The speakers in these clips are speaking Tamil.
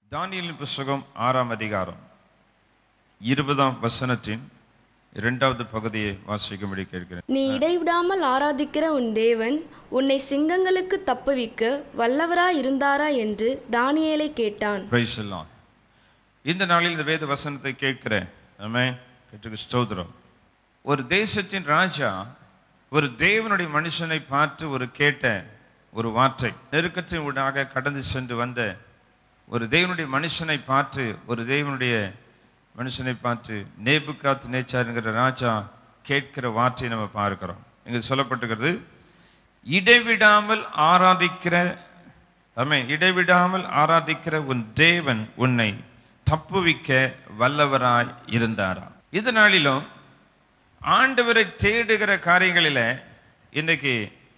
தானியலின் புஸ்தகம் ஆறாம் அதிகாரம் இருபதாம் வசனத்தின் இரண்டாவது பகுதியை வாசிக்கும்படி கேட்கிறேன் நீ இடைவிடாமல் ஆராதிக்கிற உன் தேவன் உன்னை சிங்கங்களுக்கு தப்புவிக்க வல்லவராய் இருந்தாரா என்று தானியேலை கேட்டான் Praise the Lord. இந்த நாளில் இந்த வேத வசனத்தை கேட்கிறேன் ஆமே கேட்டுக்கு ஸ்தோத்திரம் ஒரு தேசத்தின் ராஜா ஒரு தேவனுடைய மனுஷனை பார்த்து ஒரு கேட்ட ஒரு வார்த்தை நெருக்கத்தின் ஊடாக கடந்து சென்று வந்த ஒரு தேவனுடைய மனுஷனை பார்த்து ஒரு தேவனுடைய மனுஷனை பார்த்து நேபுகாத் நேச்சாருங்கிற ராஜா கேட்கிற வார்த்தையை நம்ம பார்க்கிறோம் இங்க சொல்லப்பட்டிருக்கிறது இடைவிடாமல் ஆராதிக்கிற ஆமென் இடைவிடாமல் ஆராதிக்கிற உன் தேவன் உன்னை தப்புவிக்க வல்லவராய் இருந்தாரா இந்த நாளிலும் ஆண்டவரை தேடுகிற காரியங்களில இன்னைக்கு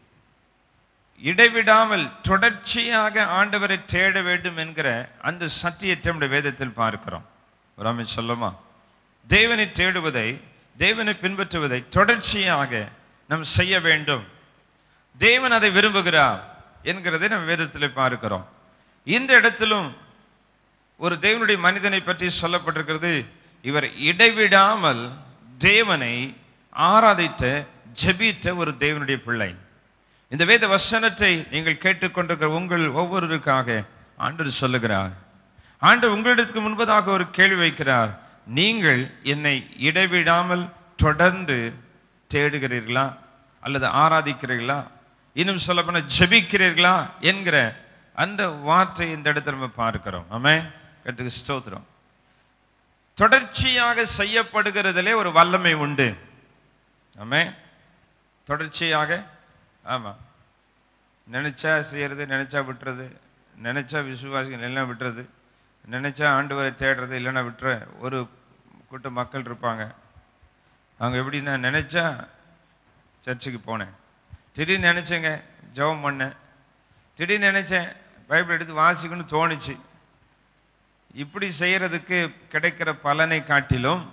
இடைவிடாமல் தொடர்ச்சியாக ஆண்டவரை தேட வேண்டும் என்கிற அந்த சத்தியத்தை நம்முடைய வேதத்தில் பார்க்கிறோம் ராமே சொல்லுமா தேவனை தேடுவதை தேவனை பின்பற்றுவதை தொடர்ச்சியாக நாம் செய்ய வேண்டும் தேவன் அதை விரும்புகிறார் என்கிறதை நம்ம வேதத்தில் பார்க்கிறோம் இந்த இடத்திலும் ஒரு தேவனுடைய மனிதனை பற்றி சொல்லப்பட்டிருக்கிறது இவர் இடைவிடாமல் தேவனை ஆராதித்த ஜெபித்த ஒரு தேவனுடைய பிள்ளை இந்த வேத வசனத்தை நீங்கள் கேட்டுக்கொண்டிருக்கிற உங்கள் ஒவ்வொருவருக்காக ஆண்டவர் சொல்லுகிறார் ஆண்டவர் உங்களிடத்துக்கு முன்பதாக ஒரு கேள்வி வைக்கிறார் நீங்கள் என்னை இடைவிடாமல் தொடர்ந்து தேடுகிறீர்களா அல்லது ஆராதிக்கிறீர்களா இன்னும் சொல்ல போன ஜெபிக்கிறீர்களா என்கிற அந்த வார்த்தை இந்த இடத்துல நம்ம பார்க்கிறோம் ஆமே கட்டுக்கு ஸ்தோத்திரம் தொடர்ச்சியாக செய்யப்படுகிறதிலே ஒரு வல்லமை உண்டு ஆமே தொடர்ச்சியாக ஆமா நினைச்சா செய்யறது நினைச்சா விட்டுறது நினைச்சா விசுவாசிகள் எல்லாம் விட்டுறது நினைச்சா ஆண்டவரை தேடுறது இல்லைன்னா விட்டுற ஒரு கூட்டம் மக்கள் இருப்பாங்க அவங்க எப்படின்னா நினைச்சா சர்ச்சுக்கு போனேன் திடீர்னு நினைச்சேங்க ஜெபம் பண்ணேன் திடீர்னு நினைச்சேன் பைபிள் எடுத்து வாசிக்கணும்னு தோணுச்சு இப்படி செய்யறதுக்கு கிடைக்கிற பலனை காட்டிலும்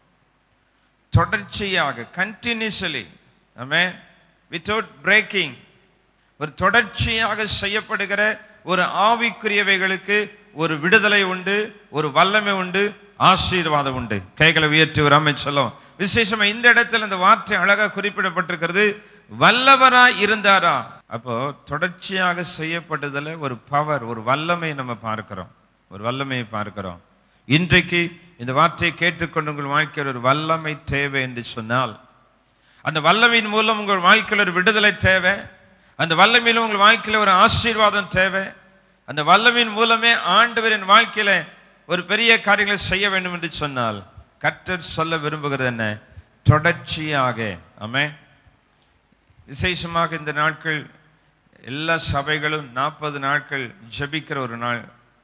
தொடர்ச்சியாக கண்டினியூசலி ஆமே வித்தவுட் பிரேக்கிங் ஒரு தொடர்ச்சியாக செய்யப்படுகிற ஒரு ஆவிக்குரியவைகளுக்கு ஒரு விடுதலை உண்டு ஒரு வல்லமை உண்டு ஆசீர்வாதம் உண்டு கைகளை உயர்த்தி ஒரு அமை சொல்லும் விசேஷமா இந்த இடத்துல இந்த வார்த்தை அழகா குறிப்பிடப்பட்டிருக்கிறது வல்லவராய் இருந்தாரா அப்போ தொடர்ச்சியாக செய்யப்பட்டதுல ஒரு பவர் ஒரு வல்லமை நம்ம பார்க்கிறோம் ஒரு வல்லமையை பார்க்கிறோம் இன்றைக்கு இந்த வார்த்தையை கேட்டுக்கொண்டு உங்கள் வாழ்க்கையில் ஒரு வல்லமை தேவை என்று சொன்னால் அந்த வல்லமையின் மூலம் உங்கள் வாழ்க்கையில் ஒரு விடுதலை தேவை அந்த வல்லமையில உங்கள் வாழ்க்கையில் ஒரு ஆசீர்வாதம் தேவை அந்த வல்லமையின் மூலமே ஆண்டவரின் வாழ்க்கையில ஒரு பெரிய காரியங்களை செய்ய வேண்டும் என்று சொன்னால் கர்த்தர் சொல்ல விரும்புகிறது என்ன தொடர்ச்சியாக ஆமே விசேஷமாக இந்த நாட்கள் எல்லா சபைகளும் நாற்பது நாட்கள் ஜெபிக்கிற ஒரு நாள்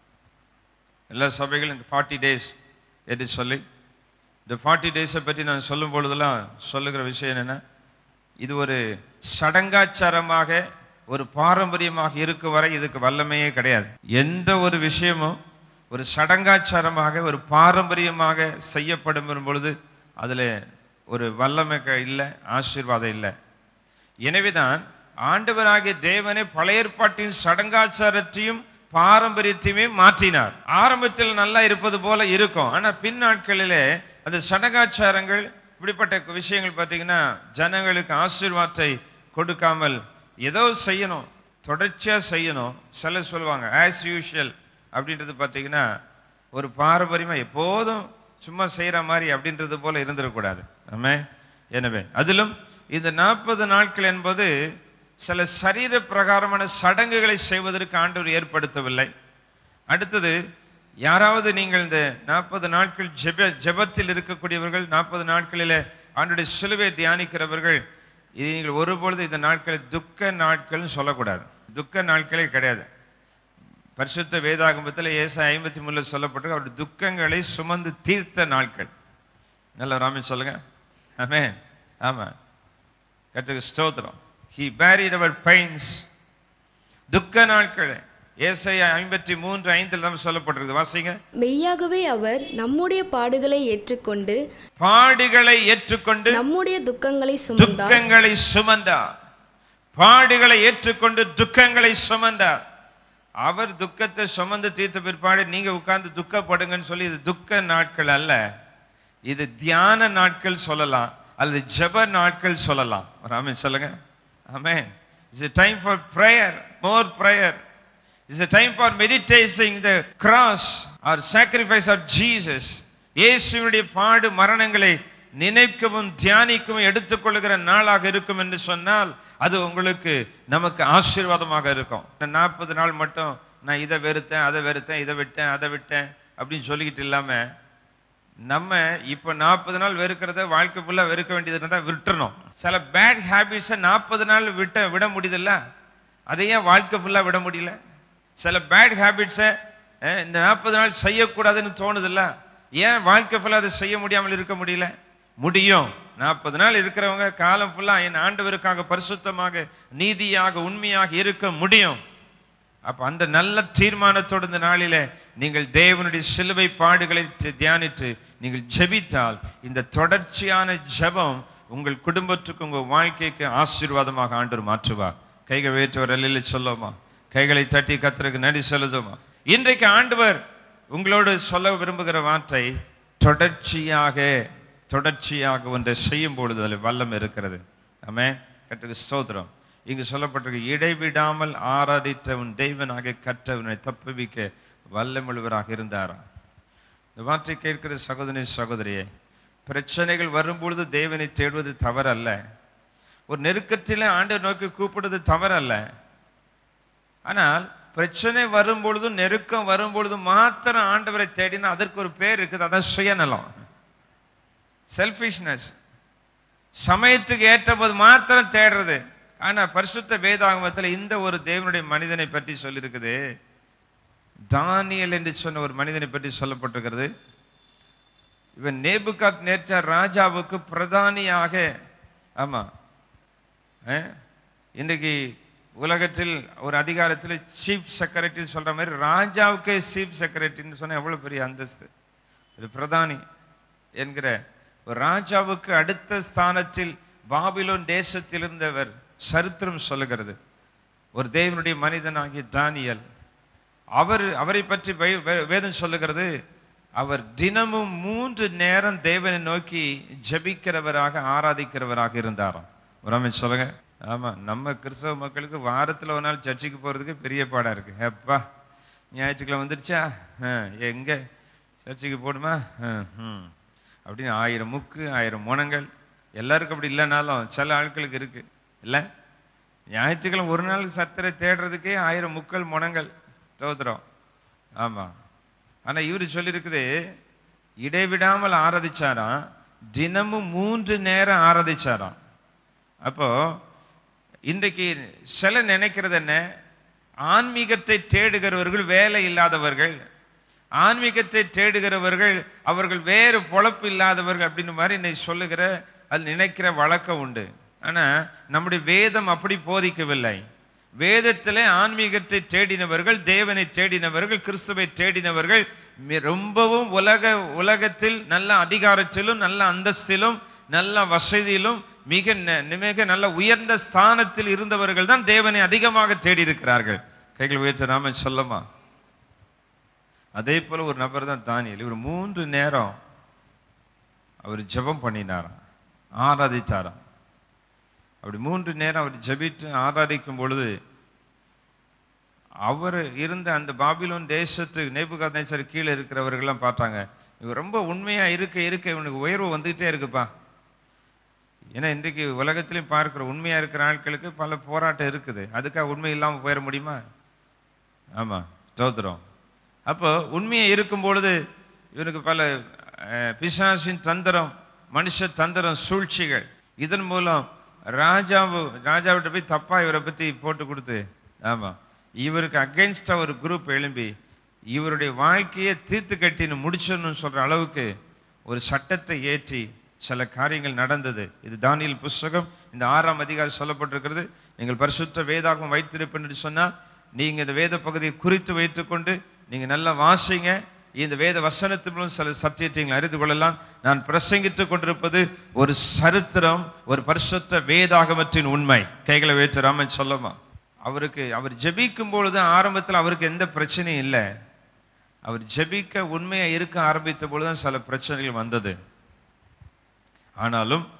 எல்லா சபைகளும் இந்த ஃபார்ட்டி டேஸ் என்று சொல்லி இந்த ஃபார்ட்டி டேஸை பற்றி நான் சொல்லும் பொழுதெல்லாம் சொல்லுகிற விஷயம் என்னென்னா இது ஒரு சடங்காச்சாரமாக ஒரு பாரம்பரியமாக இருக்கும் வரை இதுக்கு வல்லமையே கிடையாது எந்த ஒரு விஷயமும் ஒரு சடங்காச்சாரமாக ஒரு பாரம்பரியமாக செய்யப்படும் பொழுது அதில் ஒரு வல்லமை க- இல்லை ஆசீர்வாதம் இல்லை எனவேதான் ஆண்டவராகிய தேவனே பழைய ஏற்பாட்டின் சடங்காச்சாரத்தையும் பாரம்பரியத்தையுமே மாற்றினார் ஆரம்பத்தில் நல்லா இருப்பது போல இருக்கும் ஆனா பின் நாட்களிலே அந்த சடங்காச்சாரங்கள் இப்படிப்பட்ட விஷயங்கள் பார்த்தீங்கன்னா ஜனங்களுக்கு ஆசீர்வாதத்தை கொடுக்காமல் ஏதோ செய்யணும் தொடர்ச்சியா செய்யணும் சிலர் சொல்லுவாங்க ஆஸ் யூஷுவல் அப்படின்றது பார்த்தீங்கன்னா ஒரு பாரம்பரியமா எப்போதும் சும்மா செய்யற மாதிரி அப்படின்றது போல இருந்துடக்கூடாது ஆமே எனவே அதிலும் இந்த நாற்பது நாட்கள் என்பது சில சரீர பிரகாரமான சடங்குகளை செய்வதற்கு ஆண்டவர் ஏற்படுத்தவில்லை அடுத்தது யாராவது நீங்கள் இந்த நாற்பது நாட்கள் ஜெப ஜெபத்தில் இருக்கக்கூடியவர்கள் நாற்பது நாட்களில் ஆண்டுடைய சிலுவை தியானிக்கிறவர்கள் இது நீங்கள் ஒருபொழுது இந்த நாட்களை துக்க நாட்கள்னு சொல்லக்கூடாது துக்க நாட்களே கிடையாது பரிசுத்த வேதாகமத்தில் ஏச ஐம்பத்தி மூணுல சொல்லப்பட்டு அவருடைய துக்கங்களை சுமந்து தீர்த்த நாட்கள் நல்ல ராமே சொல்லுங்க ஆமே ஆமா கற்றுக்கு ஸ்தோத்திரம் ஹி பேரிட் அவர் பெயின்ஸ் துக்க நாட்கள் ஏசாயா ஐம்பத்தி மூன்று ஐந்தில் தான் சொல்லப்பட்டிருக்கு வாசிங்க மெய்யாகவே அவர் நம்முடைய பாடுகளை ஏற்றுக்கொண்டு பாடுகளை ஏற்றுக்கொண்டு நம்முடைய துக்கங்களை சுமந்தார் துக்கங்களை சுமந்தார் பாடுகளை ஏற்றுக்கொண்டு துக்கங்களை சுமந்தார் அவர் துக்கத்தை சுமந்து தீர்த்த பிற்பாடு நீங்க உட்கார்ந்து துக்கப்படுங்கன்னு சொல்லி இது துக்க நாட்கள் அல்ல இது தியான நாட்கள் சொல்லலாம் அல்லது ஜெப நாட்கள் சொல்லலாம் ஒரு ஆமென் சொல்லுங்க amen it's a time for prayer more prayer it's a time for meditating the cross or sacrifice of Jesus இயேசுவினுடைய பாடு மரணங்களை நினைக்கவும் தியானிக்கவும் எடுத்துக்கொள்கிற நாளாக இருக்கும் என்று சொன்னால் அது உங்களுக்கு நமக்கு ஆசீர்வாதமாக இருக்கும் இந்த நாற்பது நாள் மட்டும் நான் இதை வெறுத்தேன் அதை வெறுத்தேன் இதை விட்டேன் அதை விட்டேன் அப்படின்னு சொல்லிக்கிட்டு இல்லாம நம்ம இப்போ நாற்பது நாள் வெறுக்கிறத வாழ்க்கை ஃபுல்லாக வெறுக்க வேண்டியது இருந்தால் விட்டுறணும் சில பேட் ஹேபிட்ஸை நாற்பது நாள் விட்ட விட முடியுதுல்ல அதை ஏன் வாழ்க்கை ஃபுல்லாக விட முடியல சில பேட் ஹேபிட்ஸை இந்த நாற்பது நாள் செய்யக்கூடாதுன்னு தோணுதில்ல ஏன் வாழ்க்கை ஃபுல்லாக அதை செய்ய முடியாமல் இருக்க முடியல முடியும் நாற்பது நாள் இருக்கிறவங்க காலம் ஃபுல்லாக என் ஆண்டவருக்காக பரிசுத்தமாக நீதியாக உண்மையாக இருக்க முடியும் அப்ப அந்த நல்ல தீர்மானத்தோடு இந்த நாளிலே நீங்கள் தேவனுடைய சிலுவை பாடுகளை தி- தியானித்து நீங்கள் ஜெபித்தால் இந்த தொடர்ச்சியான ஜெபம் உங்கள் குடும்பத்துக்கு உங்கள் வாழ்க்கைக்கு ஆசீர்வாதமாக ஆண்டவர் மாற்றுவார் கைகள் வேற்றவர் அல்ல சொல்லுமா கைகளை தட்டி கத்தருக்கு நடி செலுத்துமா இன்றைக்கு ஆண்டவர் உங்களோடு சொல்ல விரும்புகிற வார்த்தை தொடர்ச்சியாக தொடர்ச்சியாக ஒன்றை செய்யும் பொழுது அதில் வல்லம் இருக்கிறது ஆமே கட்டுக்கு ஸ்தோத்திரம் இங்கு சொல்லப்பட்டிருக்கு இடைவிடாமல் ஆராதித்த உன் தெய்வனாக கற்றவனை தப்புவிக்க வல்லமுழுவராக இருந்தாரா இந்த வார்த்தை கேட்கிற சகோதரி சகோதரியே பிரச்சனைகள் வரும்பொழுது தேவனை தேடுவது தவறல்ல ஒரு நெருக்கத்திலே ஆண்டவர் நோக்கி கூப்பிடுவது தவறல்ல ஆனால் பிரச்சனை வரும்பொழுதும் நெருக்கம் வரும்பொழுதும் மாத்திரம் ஆண்டவரை தேடினா அதற்கு ஒரு பேர் இருக்குது அதான் சுயநலம் செல்ஃபிஷ்னஸ் சமயத்துக்கு ஏற்றபோது மாத்திரம் தேடுறது ஆனா பரிசுத்த வேதாகமத்தில் இந்த ஒரு தேவனுடைய மனிதனை பற்றி சொல்லியிருக்குது தானியல் என்று சொன்ன ஒரு மனிதனை பற்றி சொல்லப்பட்டிருக்கிறது இவன் நேபுகாத் நேர்ச்சார் ராஜாவுக்கு பிரதானியாக ஆமா அஹ், இன்றைக்கு உலகத்தில் ஒரு அதிகாரத்தில் சீஃப் செக்ரட்டரி சொல்ற மாதிரி ராஜாவுக்கே சீஃப் செக்ரட்டரின்னு சொன்னா எவ்வளவு பெரிய அந்தஸ்து இது பிரதானி என்கிற ஒரு ராஜாவுக்கு அடுத்த ஸ்தானத்தில் பாபிலோன் தேசத்தில் இருந்தவர் சரித்திரம் சொல்லுகிறது ஒரு தேவனுடைய மனிதனாகிய தானியல் அவர் அவரை பற்றி வே- வே- வேதம் சொல்லுகிறது அவர் தினமும் மூன்று நேரம் தேவனை நோக்கி ஜெபிக்கிறவராக ஆராதிக்கிறவராக இருந்தாராம் ஒரு அமைச்சு சொல்லுங்க ஆமா நம்ம கிறிஸ்தவ மக்களுக்கு வாரத்துல ஒரு நாள் சர்ச்சுக்கு போறதுக்கு பெரிய பாடா இருக்கு எப்பா ஞாயிற்றுக்கிழமை வந்துருச்சா ஆ, எங்க சர்ச்சுக்கு போடுமா ஆ, ம். அப்படின்னு ஆயிரம் முக்கு ஆயிரம் முனங்கள் எல்லாருக்கும் அப்படி இல்லைனாலும் சில ஆட்களுக்கு இருக்கு இல்லை ஞாயிற்றுக்கிழமை ஒரு நாள் சத்தரை தேடுறதுக்கே ஆயிரம் முக்கள் முனங்கள் தோத்துறோம் ஆமா ஆனா இவரு சொல்லியிருக்குது இடைவிடாமல் ஆராதிச்சாராம் தினமும் மூன்று நேரம் ஆராதிச்சாராம் அப்போ இன்றைக்கு சில நினைக்கிறது என்ன ஆன்மீகத்தை தேடுகிறவர்கள் வேலை இல்லாதவர்கள் ஆன்மீகத்தை தேடுகிறவர்கள் அவர்கள் வேறு பொழப்பு இல்லாதவர்கள் அப்படின்னு மாதிரி இன்னைக்கு சொல்லுகிற அது நினைக்கிற வழக்கம் உண்டு ஆனா நம்முடைய வேதம் அப்படி போதிக்கவில்லை வேதத்திலே ஆன்மீகத்தை தேடினவர்கள் தேவனை தேடினவர்கள் கிறிஸ்துவை தேடினவர்கள் மி- ரொம்பவும் உலக உலகத்தில் நல்ல அதிகாரத்திலும் நல்ல அந்தஸ்திலும் நல்ல வசதியிலும் மிக ந- மிக நல்ல உயர்ந்த ஸ்தானத்தில் இருந்தவர்கள் தான் தேவனை அதிகமாக தேடி இருக்கிறார்கள் கைகள் உயர்த்த நாம சொல்லமா அதே போல ஒரு நபர் தான் தானியல் இவர் மூன்று நேரம் அவர் ஜெபம் பண்ணினாராம் ஆராதித்தாராம் அப்படி மூன்று நேரம் அவர் ஜெபித்து ஆராதிக்கும் பொழுது அவர் இருந்த அந்த பாபிலோன் தேசத்து நேபுகாதேசர் கீழே இருக்கிறவர்கள்லாம் பார்த்தாங்க இவர் ரொம்ப உண்மையா இருக்க இருக்க இவனுக்கு உயர்வு வந்துகிட்டே இருக்குப்பா ஏன்னா இன்றைக்கு உலகத்திலையும் பார்க்கிற உண்மையா இருக்கிற ஆட்களுக்கு பல போராட்டம் இருக்குது அதுக்காக உண்மை இல்லாமல் போயிட முடியுமா ஆமா தோத்துறோம் அப்போ உண்மையை இருக்கும் பொழுது இவனுக்கு பல அஹ், பிசாசின் தந்திரம் மனுஷ தந்திரம் சூழ்ச்சிகள் இதன் மூலம் ராஜாவு ராஜாவிட்ட போய் தப்பா இவரை பத்தி போட்டு கொடுத்து ஆமா இவருக்கு அகைன்ஸ்டா ஒரு குரூப் எழும்பி இவருடைய வாழ்க்கையை தீர்த்து கட்டின்னு முடிச்சிடணும்னு சொல்ற அளவுக்கு ஒரு சட்டத்தை ஏற்றி சில காரியங்கள் நடந்தது இது தானியல் புஸ்தகம் இந்த ஆறாம் அதிகாரம் சொல்லப்பட்டிருக்கிறது நீங்கள் பரிசுத்த வேதாகம் வைத்திருப்பேன் என்று சொன்னால் நீங்க இந்த வேத பகுதியை குறித்து வைத்துக்கொண்டு நீங்க நல்லா வாசிங்க இந்த வேத வசனத்தின் மூலம் சில சத்தியத்தை நீங்கள் அறிந்து கொள்ளலாம் நான் பிரசங்கித்துக் கொண்டிருப்பது ஒரு சரித்திரம் ஒரு பரிசுத்த வேதாகமத்தின் உண்மை கைகளை வைத்து ராமன் சொல்லமா அவருக்கு அவர் ஜெபிக்கும் பொழுது ஆரம்பத்தில் அவருக்கு எந்த பிரச்சனையும் இல்லை அவர் ஜெபிக்க உண்மையா இருக்க ஆரம்பித்த பொழுதுதான் சில பிரச்சனைகள் வந்தது ஆனாலும்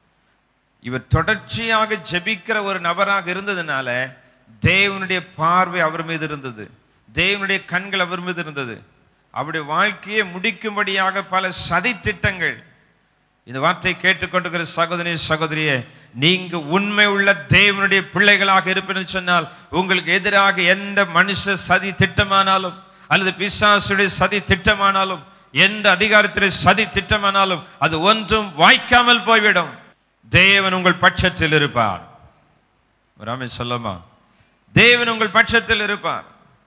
இவர் தொடர்ச்சியாக ஜெபிக்கிற ஒரு நபராக இருந்ததுனால தேவனுடைய பார்வை அவர் மீது இருந்தது தேவனுடைய கண்கள் அவர் மீது இருந்தது அவருடைய வாழ்க்கையை முடிக்கும்படியாக பல சதி திட்டங்கள் இந்த வார்த்தை கேட்டுக்கொண்டிருக்கிற சகோதரி சகோதரியே நீங்க உண்மை உள்ள தேவனுடைய பிள்ளைகளாக இருப்பேன்னு சொன்னால் உங்களுக்கு எதிராக எந்த மனுஷ சதி திட்டமானாலும் அல்லது பிசாசுடைய சதி திட்டமானாலும் எந்த அதிகாரத்திலே சதி திட்டமானாலும் அது ஒன்றும் வாய்க்காமல் போய்விடும் தேவன் உங்கள் பட்சத்தில் இருப்பார் ராமே சொல்லமா தேவன் உங்கள் பட்சத்தில் இருப்பார்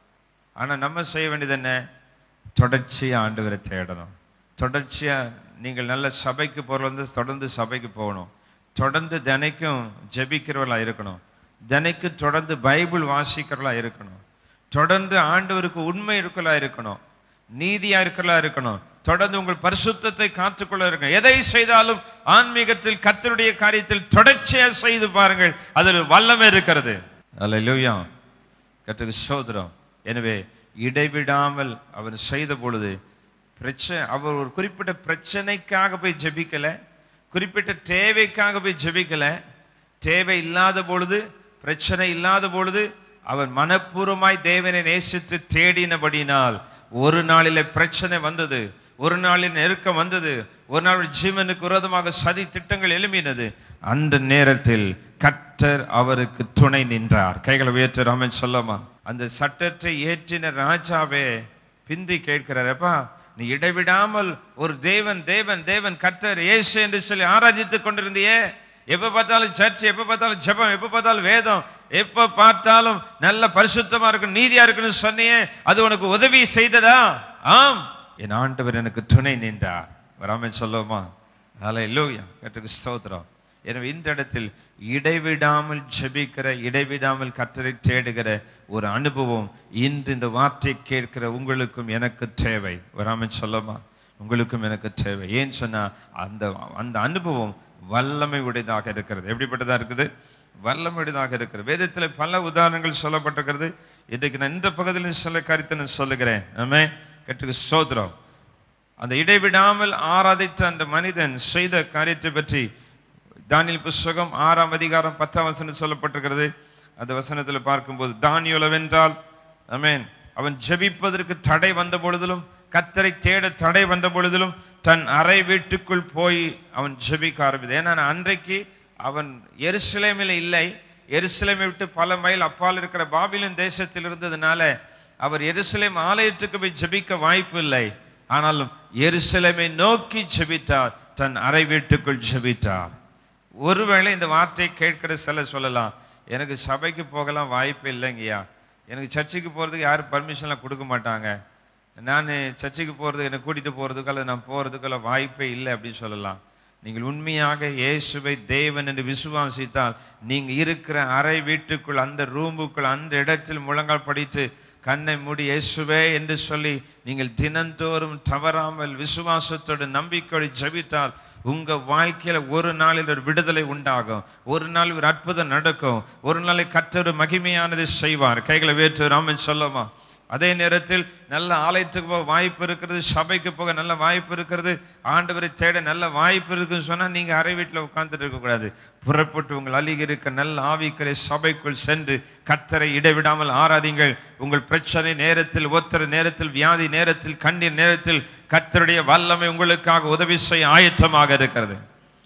ஆனா நம்ம செய்ய வேண்டியது என்ன தொடர்ச்சியா ஆண்டவரை தேடணும் தொடர்ச்சியா நீங்கள் நல்ல சபைக்கு போகிற வந்து தொடர்ந்து சபைக்கு போகணும் தொடர்ந்து தினைக்கும் ஜெபிக்கிறவர்களா இருக்கணும் தினைக்கு தொடர்ந்து பைபிள் வாசிக்கிறவர்களா இருக்கணும் தொடர்ந்து ஆண்டவருக்கு உண்மை இருக்கலா இருக்கணும் நீதியா இருக்கலா இருக்கணும் தொடர்ந்து உங்கள் பரிசுத்தத்தை காத்துக்கொள்ள இருக்கணும் எதை செய்தாலும் ஆன்மீகத்தில் கர்த்தருடைய காரியத்தில் தொடர்ச்சியா செய்து பாருங்கள் அதில் வல்லமை இருக்கிறது அல்லேலூயா கர்த்தருக்கு சோதரம் எனவே இடைவிடாமல் அவர் செய்த பொழுது பிரச்சனை அவர் ஒரு குறிப்பிட்ட பிரச்சனைக்காக போய் ஜெபிக்கல குறிப்பிட்ட தேவைக்காக போய் ஜெபிக்கல தேவை இல்லாத பொழுது பிரச்சனை இல்லாத பொழுது அவர் மனப்பூர்வமாய் தேவனை நேசித்து தேடினபடினால் ஒரு நாளிலே பிரச்சனை வந்தது ஒரு நாளில் நெருக்கம் வந்தது ஒரு நாள் ஜீவனுக்கு விரோதமாக சதி திட்டங்கள் எழும்பினது அந்த நேரத்தில் கர்த்தர் அவருக்கு துணை நின்றார் கைகளை உயர்த்த ராமன் சொல்லமா அந்த சட்டத்தை ஏற்றின ராஜாவே பிந்தி கேட்கிறாரப்பா நீ இடைவிடாமல் ஒரு தேவன் தேவன் தேவன் கர்த்தர் இயேசு என்று சொல்லி ஆராதித்துக் கொண்டிருந்தியே எப்ப பார்த்தாலும் சர்ச் எப்ப பார்த்தாலும் ஜெபம் எப்ப பார்த்தாலும் வேதம் எப்ப பார்த்தாலும் நல்ல பரிசுத்தமா இருக்கணும் நீதியா இருக்கணும்னு சொன்னியே அது உனக்கு உதவி செய்ததா ஆம் என் ஆண்டவர் எனக்கு துணை நின்றார் வராம சொல்லுவோமா ஹalleluya கர்த்தருக்கு ஸ்தோத்திரம் எனவே இந்த இடத்தில் இடைவிடாமல் ஜெபிக்கிற இடைவிடாமல் கர்த்தரை தேடுகிற ஒரு அனுபவம் இன்று இந்த வார்த்தை கேட்கிற உங்களுக்கும் எனக்கு தேவை வராம சொல்லமா உங்களுக்கும் எனக்கு தேவை ஏன் சொன்னா அந்த அந்த அனுபவம் வல்லமை உடையதாக இருக்கிறது எப்படிப்பட்டதா இருக்குது வல்லமை உடையதாக இருக்கிறது வேதத்தில் பல உதாரணங்கள் சொல்லப்பட்டிருக்கிறது இன்றைக்கு நான் இந்த பகுதியில் சில காரியத்தை நான் சொல்லுகிறேன் ஆமே கட்டுக்கு சோதரம் அந்த இடைவிடாமல் ஆராதித்த அந்த மனிதன் செய்த காரியத்தை பற்றி தானியல் புஸ்தகம் ஆறாம் அதிகாரம் பத்தாம் வசனம் சொல்லப்பட்டிருக்கிறது அந்த வசனத்தில் பார்க்கும்போது தானியலவென்றால் அமேன் அவன் ஜெபிப்பதற்கு தடை வந்த பொழுதிலும் கத்தரை தேட தடை வந்த பொழுதிலும் தன் அறை வீட்டுக்குள் போய் அவன் ஜெபிக்க ஆரம்பித்தான் ஏன்னா அன்றைக்கு அவன் எருசலேமில் இல்லை எருசலேமை விட்டு பல மைல் அப்பால் இருக்கிற பாபிலன் தேசத்தில் இருந்ததுனால அவர் எருசலேம் ஆலயத்துக்கு போய் ஜெபிக்க வாய்ப்பு இல்லை ஆனாலும் எருசலேமை நோக்கி ஜெபித்தார் தன் அறை வீட்டுக்குள் ஜெபித்தார் ஒருவேளை இந்த வார்த்தை கேட்கிற சில சொல்லலாம் எனக்கு சபைக்கு போகலாம் வாய்ப்பு இல்லைங்கய்யா எனக்கு சர்ச்சுக்கு போகிறதுக்கு யாரும் பர்மிஷன்லாம் கொடுக்க மாட்டாங்க நான் சர்ச்சுக்கு போகிறது என்னை கூட்டிகிட்டு போகிறதுக்கு அல்லது நான் போகிறதுக்கெல்லாம் வாய்ப்பே இல்லை அப்படின்னு சொல்லலாம் நீங்கள் உண்மையாக இயேசுவை தேவன் என்று விசுவாசித்தால் நீங்கள் இருக்கிற அறை வீட்டுக்குள் அந்த ரூமுக்குள் அந்த இடத்தில் முழங்கால் படித்து கண்ணை மூடி இயேசுவே என்று சொல்லி நீங்கள் தினந்தோறும் தவறாமல் விசுவாசத்தோடு நம்பிக்கையோடு ஜெபித்தால் உங்க வாழ்க்கையில ஒரு நாளில் ஒரு விடுதலை உண்டாகும் ஒரு நாள் ஒரு அற்புதம் நடக்கும் ஒரு நாளை கற்றொரு மகிமையானதை செய்வார் கைகளை வேற்று ராமன் சொல்லமா அதே நேரத்தில் நல்ல ஆலயத்துக்கு போக வாய்ப்பு இருக்கிறது சபைக்கு போக நல்ல வாய்ப்பு இருக்கிறது ஆண்டவரை தேட நல்ல வாய்ப்பு இருக்குன்னு சொன்னா நீங்க அறை வீட்டில் உட்கார்ந்துட்டு இருக்கக்கூடாது புறப்பட்டு உங்கள் அருகில் இருக்க நல்ல ஆவிக்கிற சபைக்குள் சென்று கத்தரை இடைவிடாமல் ஆராதிங்கள் உங்கள் பிரச்சனை நேரத்தில் ஒத்தர நேரத்தில் வியாதி நேரத்தில் கண்ணீர் நேரத்தில் கத்தருடைய வல்லமை உங்களுக்காக உதவி செய்ய ஆயத்தமாக இருக்கிறது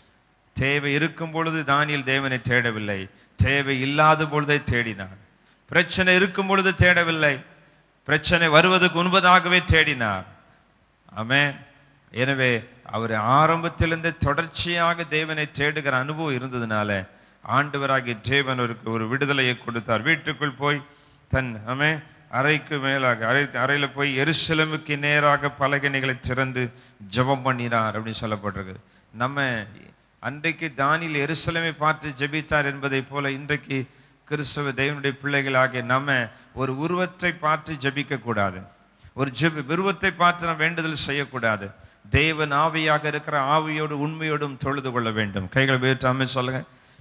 தேவை இருக்கும் பொழுது தானியல் தேவனை தேடவில்லை தேவை இல்லாத பொழுதை தேடினார் பிரச்சனை இருக்கும் பொழுது தேடவில்லை பிரச்சனை வருவதற்கு முன்பதாகவே தேடினார் ஆமென் எனவே அவர் ஆரம்பத்திலிருந்தே தொடர்ச்சியாக தேவனை தேடுகிற அனுபவம் இருந்ததுனால ஆண்டவராகிய தேவன் அவருக்கு ஒரு விடுதலையை கொடுத்தார் வீட்டுக்குள் போய் தன் ஆமே அறைக்கு மேலாக அறை அறையில் போய் எருசலமுக்கு நேராக பலகணிகளை திறந்து ஜெபம் பண்ணினார் அப்படின்னு சொல்லப்பட்டிருக்கு நம்ம அன்றைக்கு தானியில் எருசலமை பார்த்து ஜெபித்தார் என்பதைப் போல இன்றைக்கு கிறிஸ்தவ தேவனுடைய பிள்ளைகளாகிய நம்ம ஒரு உருவத்தை பார்த்து ஜெபிக்க கூடாது ஒரு ஜெப உருவத்தை பார்த்து நாம் வேண்டுதல் செய்யக்கூடாது தேவன் ஆவியாக இருக்கிற ஆவியோடு உண்மையோடும் தொழுது கொள்ள வேண்டும் கைகளை உயர்த்தாம சொல்லுங்க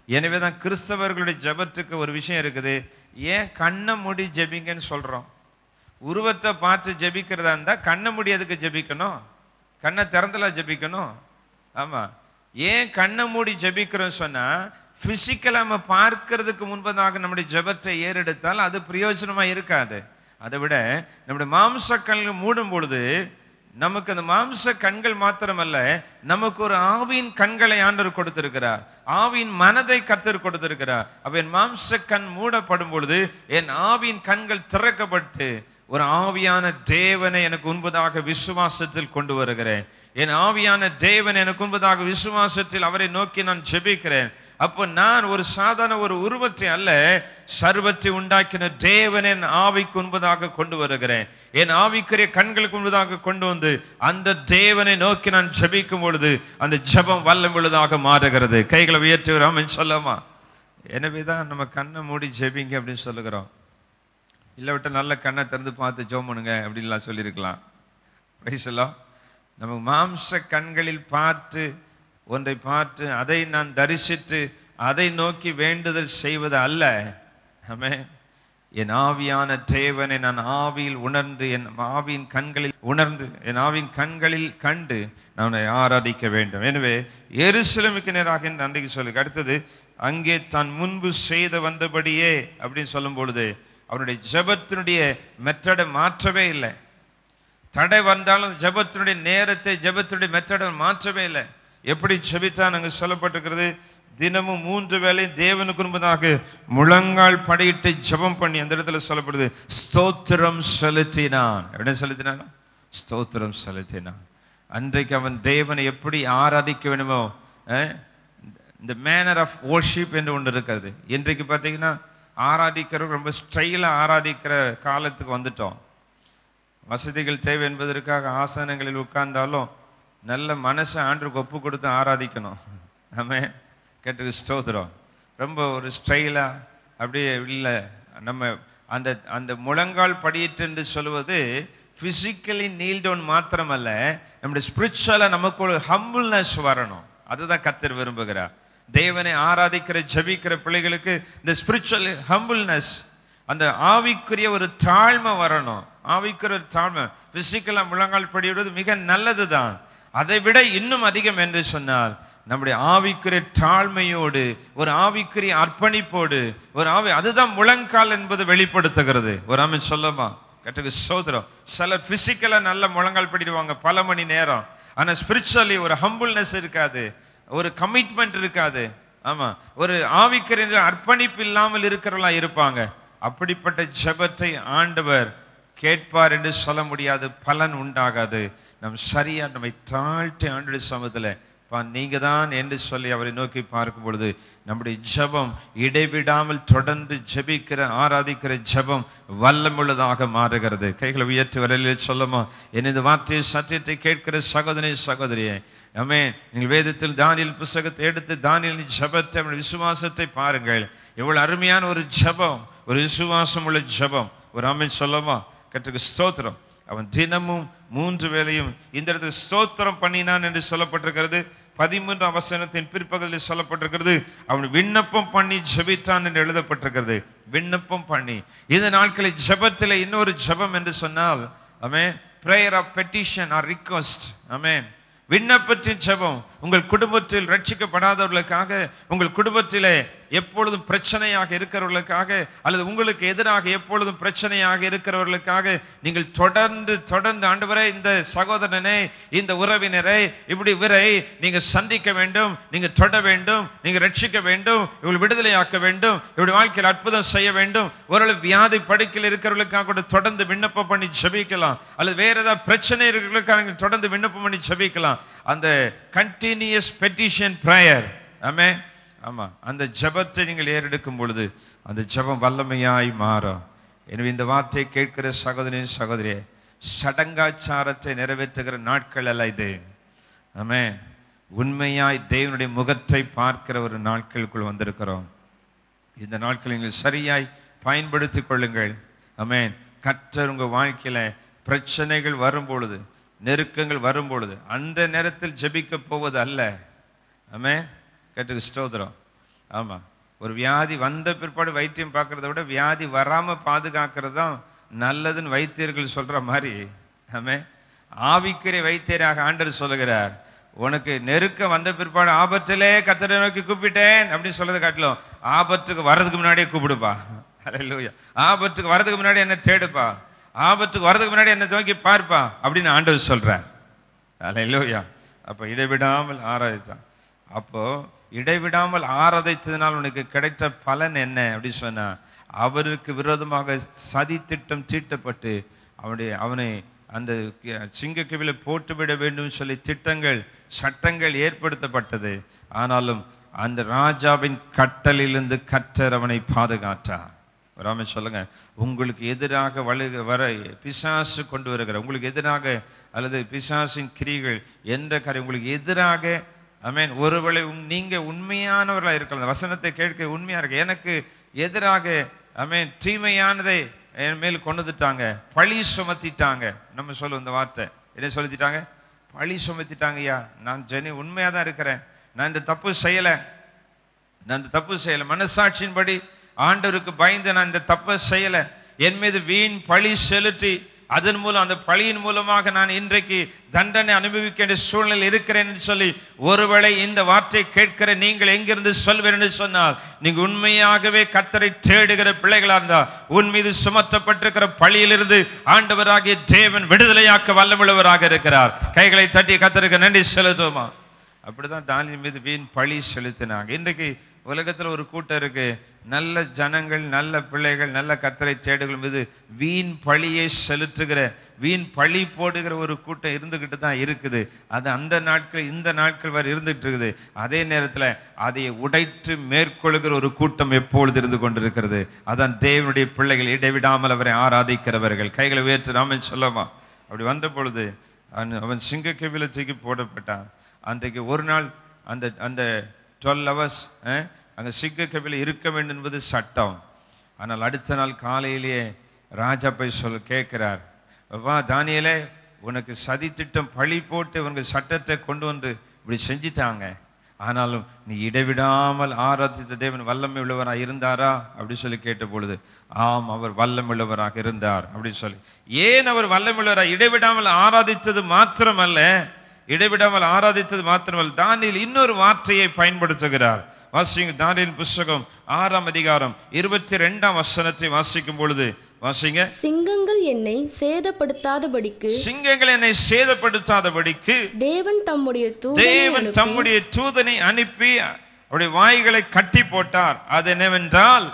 எனவே தான் கிறிஸ்தவர்களுடைய ஜெபத்துக்கு ஒரு விஷயம் இருக்குது ஏன் கண்ணை மூடி ஜெபிங்கன்னு சொல்றோம் உருவத்தை பார்த்து ஜெபிக்கிறதா இருந்தா கண்ணை மூடி எதுக்கு ஜெபிக்கணும் கண்ணை திறந்தலா ஜெபிக்கணும் ஆமா ஏன் கண்ணை மூடி ஜெபிக்கிறோம் சொன்னா பிசிக்கலா நம்ம பார்க்கிறதுக்கு முன்பதாக நம்முடைய ஜெபத்தை ஏறெடுத்தால் அது பிரயோஜனமா இருக்காது அதை விட நம்முடைய மாம்ச கண்கள் மூடும் பொழுது நமக்கு அந்த மாம்ச கண்கள் மாத்திரமல்ல நமக்கு ஒரு ஆவியின் கண்களை ஆண்டவர் கொடுத்திருக்கிறார் ஆவியின் மனதை கத்தர் கொடுத்திருக்கிறார் அப்ப என் மாம்ச கண் மூடப்படும் பொழுது என் ஆவியின் கண்கள் திறக்கப்பட்டு ஒரு ஆவியான தேவனை எனக்கு உண்பதாக விசுவாசத்தில் கொண்டு வருகிறேன் என் ஆவியான தேவன் எனக்கு உண்பதாக விசுவாசத்தில் அவரை நோக்கி நான் ஜெபிக்கிறேன் அப்போ நான் ஒரு சாதாரண ஒரு உருவத்தை அல்ல சர்வத்தை உண்டாக்கின தேவன் என் ஆவிக்கு உண்பதாக கொண்டு வருகிறேன் என் ஆவிக்குரிய கண்களுக்கு உண்பதாக கொண்டு வந்து அந்த தேவனை நோக்கி நான் ஜெபிக்கும் பொழுது அந்த ஜெபம் வல்லம் உள்ளதாக மாறுகிறது கைகளை உயர்த்துகிறோம் சொல்லமா எனவே தான் நம்ம கண்ணை மூடி ஜெபிங்க அப்படின்னு சொல்லுகிறோம் இல்லை விட்டு நல்ல கண்ணை திறந்து பார்த்து ஜோம் பண்ணுங்க அப்படின்லாம் சொல்லியிருக்கலாம் வயசுலாம் நம்ம மாம்ச கண்களில் பார்த்து ஒன்றை பார்த்து அதை நான் தரிசித்து அதை நோக்கி வேண்டுதல் செய்வது அல்ல ஆமே என் ஆவியான தேவனை நான் ஆவியில் உணர்ந்து என் ஆவியின் கண்களில் உணர்ந்து என் ஆவியின் கண்களில் கண்டு நான் அவனை ஆராதிக்க வேண்டும் எனவே எருசலேமுக்கு நேராக என்று அன்றைக்கு சொல்லு அடுத்தது அங்கே தான் முன்பு செய்து வந்தபடியே அப்படின்னு சொல்லும் பொழுது அவனுடைய ஜெபத்தினுடைய மெத்தடை மாற்றவே இல்லை தடை வந்தாலும் ஜெபத்தினுடைய நேரத்தை ஜெபத்தினுடைய மெத்தடை மாற்றவே இல்லை எப்படி ஜெபித்தான் அங்கு சொல்லப்பட்டிருக்கிறது தினமும் மூன்று வேளை தேவனுக்கு முன்பதாக முழங்கால் படையிட்டு ஜெபம் பண்ணி அந்த இடத்துல சொல்லப்படுது ஸ்தோத்திரம் செலுத்தினான் எப்படி செலுத்தினான் ஸ்தோத்திரம் செலுத்தினான் அன்றைக்கு அவன் தேவனை எப்படி ஆராதிக்க வேணுமோ அஹ், இந்த மேனர் ஆஃப் worship என்று ஒன்று இருக்கிறது இன்றைக்கு பார்த்தீங்கன்னா ஆராதிக்கிறவங்க ரொம்ப ஸ்டைலாக ஆராதிக்கிற காலத்துக்கு வந்துட்டோம் வசதிகள் தேவை என்பதற்காக ஆசனங்களில் உட்கார்ந்தாலும் நல்ல மனசை ஆண்டுக்கு ஒப்பு கொடுத்து ஆராதிக்கணும் ஆமே கேட்டு ஸ்தோத்திரம் ரொம்ப ஒரு ஸ்டைலாக அப்படியே இல்லை நம்ம அந்த அந்த முழங்கால் படியிட்டு என்று சொல்வது ஃபிசிக்கலி நீல் டவுன் மாத்திரமல்ல நம்முடைய ஸ்பிரிச்சுவலாக நமக்கு ஒரு ஹம்பிள்னஸ் வரணும் அதுதான் கத்தர் விரும்புகிறார் தேவனை ஆராதிக்கிற ஜெபிக்கிற பிள்ளைகளுக்கு இந்த ஸ்பிரிச்சுவல் ஹம்பிள்னஸ் அந்த ஆவிக்குரிய ஒரு தாழ்மை வரணும் ஆவிக்குரிய ஒரு தாழ்மை பிசிக்கலாக முழங்கால் படியிடுவது மிக நல்லது தான் அதை விட இன்னும் அதிகம் என்று சொன்னால் நம்முடைய ஆவிக்குரிய தாழ்மையோடு ஒரு ஆவிக்குரிய அர்ப்பணிப்போடு ஒரு ஆவி அதுதான் முழங்கால் என்பது வெளிப்படுத்துகிறது ஒரு ஆமை சொல்லமா கட்டுக்கு சோதரம் சில பிசிக்கலாக நல்ல முழங்கால் படிடுவாங்க பல மணி நேரம் ஆனால் ஸ்பிரிச்சுவலி ஒரு ஹம்பிள்னஸ் இருக்காது ஒரு கமிட்மெண்ட் இருக்காது ஆமா ஒரு ஆவிக்குரிய அர்ப்பணிப்பு இல்லாமல் இருக்கிறவங்களா இருப்பாங்க அப்படிப்பட்ட ஜெபத்தை ஆண்டவர் கேட்பார் என்று சொல்ல முடியாது பலன் உண்டாகாது நம் சரியா நம்மை தாழ்த்தி ஆண்டு சமத்துல பா நீங்க தான் என்று சொல்லி அவரை நோக்கி பார்க்கும் பொழுது நம்முடைய ஜெபம் இடைவிடாமல் தொடர்ந்து ஜெபிக்கிற ஆராதிக்கிற ஜெபம் வல்லமுள்ளதாக மாறுகிறது கைகளை உயர்த்தி வரலில் சொல்லுமா என் இந்த வார்த்தையை சத்தியத்தை கேட்கிற சகோதரி சகோதரியே ஆமே நீங்கள் வேதத்தில் தானியல் புஸ்தகத்தை எடுத்து தானியலின் ஜெபத்தை அவனுடைய விசுவாசத்தை பாருங்கள் எவ்வளவு அருமையான ஒரு ஜெபம் ஒரு விசுவாசம் உள்ள ஜெபம் ஒரு ஆமென் சொல்லமா கற்றுக்கு ஸ்தோத்திரம் அவன் தினமும் மூன்று வேளையும் இந்த இடத்துல ஸ்தோத்திரம் பண்ணினான் என்று சொல்லப்பட்டிருக்கிறது பதிமூன்றாம் வசனத்தின் பிற்பகுதியில் சொல்லப்பட்டிருக்கிறது அவன் விண்ணப்பம் பண்ணி ஜெபித்தான் என்று எழுதப்பட்டிருக்கிறது விண்ணப்பம் பண்ணி இந்த நாட்களில் ஜெபத்தில் இன்னொரு ஜெபம் என்று சொன்னால் amen prayer of petition or request amen விண்ணப்பத்தின் ஜெபம் உங்கள் குடும்பத்தில் ரட்சிக்கப்படாதவர்களுக்காக உங்கள் குடும்பத்திலே எப்பொழுதும் பிரச்சனையாக இருக்கிறவர்களுக்காக அல்லது உங்களுக்கு எதிராக எப்பொழுதும் பிரச்சனையாக இருக்கிறவர்களுக்காக நீங்கள் தொடர்ந்து தொடர்ந்து ஆண்டவரே இந்த சகோதரனை இந்த உறவினரை இப்படி இவரை நீங்க சந்திக்க வேண்டும் நீங்க தொட வேண்டும் நீங்க ரட்சிக்க வேண்டும் இவள் விடுதலையாக்க வேண்டும் இவருடைய வாழ்க்கையில் அற்புதம் செய்ய வேண்டும் ஒரு வியாதி படுக்கையில் இருக்கிறவர்களுக்காக கூட தொடர்ந்து விண்ணப்பம் பண்ணி ஜெபிக்கலாம் அல்லது வேற ஏதாவது பிரச்சனை இருக்கிறவர்களுக்காக நீங்க தொடர்ந்து விண்ணப்பம் பண்ணி ஜெபிக்கலாம் அந்த கண்டினியூஸ் பெட்டிஷன் ப்ரேயர் ஆமே ஆமா அந்த ஜெபத்தை நீங்கள் ஏறெடுக்கும் பொழுது அந்த ஜெபம் வல்லமையாய் மாறும் எனவே இந்த வார்த்தையை கேட்கிற சகோதரி சகோதரியே சடங்காச்சாரத்தை நிறைவேற்றுகிற நாட்கள் அல்ல இது ஆமே உண்மையாய் தேவனுடைய முகத்தை பார்க்கிற ஒரு நாட்களுக்குள் வந்திருக்கிறோம் இந்த நாட்களை நீங்கள் சரியாய் பயன்படுத்திக் கொள்ளுங்கள் ஆமென் கற்றர் உங்க வாழ்க்கையில பிரச்சனைகள் வரும் பொழுது நெருக்கங்கள் வரும் பொழுது அந்த நேரத்தில் ஜெபிக்க போவது அல்ல ஆமென் கேட்டுக்கு ஸ்தோத்திரம் ஆமா ஒரு வியாதி வந்த பிற்பாடு வைத்தியம் பார்க்கறத விட வியாதி வராம பாதுகாக்கிறது தான் நல்லதுன்னு வைத்தியர்கள் சொல்ற மாதிரி ஆமே ஆவிக்குரிய வைத்தியராக ஆண்டர் சொல்லுகிறார் உனக்கு நெருக்க வந்த பிற்பாடு ஆபத்திலே கத்தரை நோக்கி கூப்பிட்டேன் அப்படின்னு சொல்றதை காட்டிலும் ஆபத்துக்கு வர்றதுக்கு முன்னாடியே கூப்பிடுப்பா அல்லேலூயா ஆபத்துக்கு வர்றதுக்கு முன்னாடி என்ன தேடுப்பா ஆபத்துக்கு வர்றதுக்கு முன்னாடி என்ன நோக்கி பார்ப்பா அப்படின்னு ஆண்டவர் சொல்றார் அல்லேலூயா அப்போ இடைவிடாமல் ஆராதித்தான் அப்போ இடைவிடாமல் ஆராதித்ததினால் உனக்கு கிடைத்த பலன் என்ன அப்படி சொன்னா அவருக்கு விரோதமாக சதி திட்டம் தீட்டப்பட்டு அவனுடைய அவனை அந்த சிங்கக்கவில போட்டுவிட வேண்டும் சொல்லி திட்டங்கள் சட்டங்கள் ஏற்படுத்தப்பட்டது ஆனாலும் அந்த ராஜாவின் கட்டலிலிருந்து கற்றர் அவனை பாதுகாத்தார் வராம சொல்லுங்க உங்களுக்கு எதிராக வழுக வர பிசாசு கொண்டு வருகிற உங்களுக்கு எதிராக அல்லது பிசாசின் கிரிகள் எந்த காரியம் உங்களுக்கு எதிராக ஐ மீன் ஒருவேளை உங்- நீங்க உண்மையானவர்களா இருக்கலாம் அந்த வசனத்தை கேட்க உண்மையா இருக்கு எனக்கு எதிராக ஐ மீன் தீமையானதை என் மேல் கொண்டு வந்துட்டாங்க பழி சுமத்திட்டாங்க நம்ம சொல்லுவோம் இந்த வார்த்தை என்ன சொல்லிட்டாங்க பழி சுமத்திட்டாங்க ஐயா நான் ஜெனி உண்மையா தான் இருக்கிறேன் நான் இந்த தப்பு செய்யலை நான் இந்த தப்பு செய்யல மனசாட்சியின்படி ஆண்டவருக்கு பயந்து நான் இந்த தப்பை செய்யல என் மீது வீண் பழி செலுத்தி அதன் மூலம் அந்த பழியின் மூலமாக நான் இன்றைக்கு தண்டனை அனுபவிக்க வேண்டிய சூழ்நிலை இருக்கிறேன் என்று சொல்லி ஒருவேளை இந்த வார்த்தை கேட்கிற நீங்கள் எங்கிருந்து சொல்வீர் என்று சொன்னால் நீங்க உண்மையாகவே கத்தரை தேடுகிற பிள்ளைகளா இருந்தா உன் மீது சுமத்தப்பட்டிருக்கிற பழியிலிருந்து ஆண்டவராகிய தேவன் விடுதலையாக்க வல்லமுள்ளவராக இருக்கிறார் கைகளை தட்டி கத்தருக்கு நன்றி செலுத்துவோமா அப்படிதான் தானியல் மீது வீண் பழி செலுத்தினாங்க இன்றைக்கு உலகத்துல ஒரு கூட்டம் இருக்கு நல்ல ஜனங்கள் நல்ல பிள்ளைகள் நல்ல கத்தரை தேடுகள் மீது வீண் பழியை செலுத்துகிற வீண் பழி போடுகிற ஒரு கூட்டம் இருந்துகிட்டு தான் இருக்குது அது அந்த நாட்கள் இந்த நாட்கள் வரை இருந்துகிட்டு இருக்குது அதே நேரத்துல அதை உடைத்து மேற்கொள்கிற ஒரு கூட்டம் எப்பொழுது இருந்து கொண்டிருக்கிறது அதான் தேவனுடைய பிள்ளைகள் இடைவிடாமல் அவரை ஆராதிக்கிறவர்கள் கைகளை உயர்த்து நாம சொல்லமா அப்படி வந்த பொழுது அவன் அவன் சிங்கக்கவில தூக்கி போடப்பட்டான் அன்றைக்கு ஒரு நாள் அந்த அந்த டுவெல் ஹவர்ஸ் அங்கே சிங்கக்கவில இருக்க வேண்டும் என்பது சட்டம் ஆனால் அடுத்த நாள் காலையிலேயே ராஜா போய் சொல் கேட்கிறார் வா தானியலே உனக்கு சதி திட்டம் பழி போட்டு உனக்கு சட்டத்தை கொண்டு வந்து இப்படி செஞ்சிட்டாங்க ஆனாலும் நீ இடைவிடாமல் ஆராதித்த தேவன் வல்லமை உள்ளவராக இருந்தாரா அப்படி சொல்லி கேட்ட பொழுது ஆம் அவர் வல்லமை உள்ளவராக இருந்தார் அப்படின்னு சொல்லி ஏன் அவர் வல்லமை உள்ளவராக இடைவிடாமல் ஆராதித்தது மாத்திரமல்ல இடைவிடாமல் ஆராதித்தது மாத்திரமல்ல தானியேல் இன்னொரு வார்த்தையை பயன்படுத்துகிறார் வாசிங்க தானியேல் புஸ்தகம் ஆறாம் அதிகாரம் இருபத்தி ரெண்டாம் வசனத்தை வாசிக்கும் பொழுது வாசிங்க சிங்கங்கள் என்னை சேதப்படுத்தாதபடிக்கு சிங்கங்கள் என்னை சேதப்படுத்தாதபடிக்கு தேவன் தம்முடைய தூதனை தேவன் அனுப்பி தம்முடைய தூதனை அனுப்பி அவருடைய வாய்களை கட்டி போட்டார் அது என்னவென்றால்